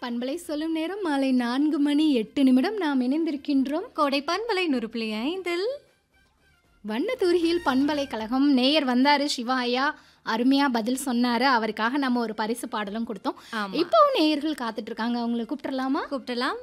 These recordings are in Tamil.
பண்பலை சொல்லும் நேரம் மாலை நான்கு மணி எட்டு நிமிடம் நாம் இணைந்திருக்கின்றோம் கோடை பண்பலை நூறு புள்ளி ஐந்தில் வண்ணத்தூரியில் பண்பலைக்கழகம் நேயர் வந்தாரு சிவா ஐயா அருமையா பதில் சொன்னாரு அவருக்காக நம்ம ஒரு பரிசு பாடலும் கொடுத்தோம் ஆமா இப்போவும் நேயர்கள் காத்துட்டு இருக்காங்க அவங்களை கூப்பிட்டுறலாமா கூப்பிடலாம்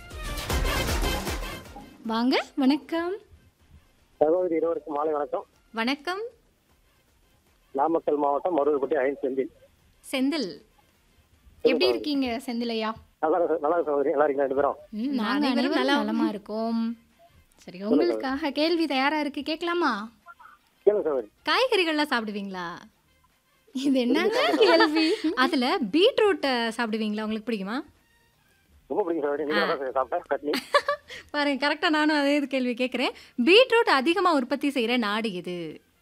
வாங்க வணக்கம் சகோதரி இருவருக்கும் மாலை வணக்கம் வணக்கம் நாமக்கல் மாவட்டம் மருவப்பட்டி அயன் செந்தில் செந்தில் எப்படி இருக்கீங்க செந்திலையா நல்லா இருக்கு- நல்லா இருக்கு சகோதரி நல்லா இருக்கீங்க ரெண்டு பேரும் ம், நாங்க அனைவரும் அனைவரும் நலம். நலமா இருக்கோம் சரி உங்களுக்காக கேள்வி தயாரா இருக்கு கேட்கலாமா கேளுங்க சகோதரி காய்கறிகள்லாம் சாப்பிடுவீங்களா இது என்னங்க கேள்வி அதுல பீட்ரூட் சாப்பிடுவீங்களா உங்களுக்கு பிடிக்குமா ரொம்ப பிடிக்கும் சகோதரி நீங்க நல்லா சாப்பிட்டேன் சட்னி பாருங்க கரெக்டா நானும் அதே இது கேள்வி கேட்குறேன் பீட்ரூட் அதிகமா உற்பத்தி செய்யற நாடு எது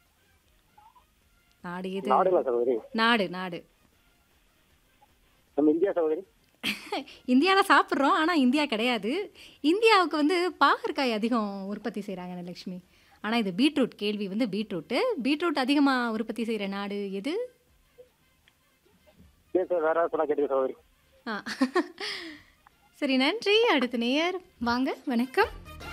நாடு எது நாடுங்களா சகோதரி நாடு நாடு நம்ம இந்தியா சகோதரி இந்தியாவில் சாப்பிட்றோம் ஆனால் இந்தியா கிடையாது இந்தியாவுக்கு வந்து பாகற்காய் அதிகம் உற்பத்தி செய்கிறாங்க லக்ஷ்மி ஆனால் இது பீட்ரூட் கேள்வி வந்து பீட்ரூட்டு பீட்ரூட் அதிகமாக உற்பத்தி செய்கிற நாடு எது சரி சரி வேற சொன்னா கேட்டுக்க சகோதரி ஆ சரி நன்றி அடுத்த நேயர் வாங்க வணக்கம்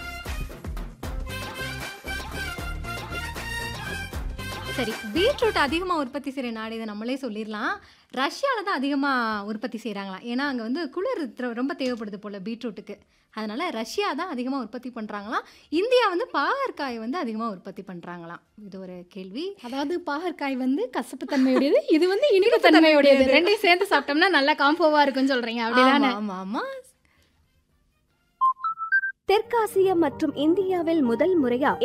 சரி பீட்ரூட் அதிகமாக உற்பத்தி செய்கிற நாடு இதை நம்மளே சொல்லிடலாம் ரஷ்யாவில் தான் அதிகமாக உற்பத்தி செய்கிறாங்களாம் ஏன்னா அங்கே வந்து குளிர் த்ர- ரொம்ப தேவைப்படுது போல் பீட்ரூட்டுக்கு அதனால் ரஷ்யா தான் அதிகமாக உற்பத்தி பண்ணுறாங்களாம் இந்தியா வந்து பாகற்காய் வந்து அதிகமாக உற்பத்தி பண்ணுறாங்களாம் இது ஒரு கேள்வி அதாவது பாகற்காய் வந்து கசப்பு தன்மையுடையது இது வந்து இனிப்பு தன்மையுடையது ரெண்டையும் சேர்த்து சாப்பிட்டோம்னா நல்லா காம்போவா இருக்குன்னு சொல்றீங்க அப்படிதானே ஆமாம் ஆமாம் தெற்காசியா மற்றும் இந்தியாவில் முதல் முறையா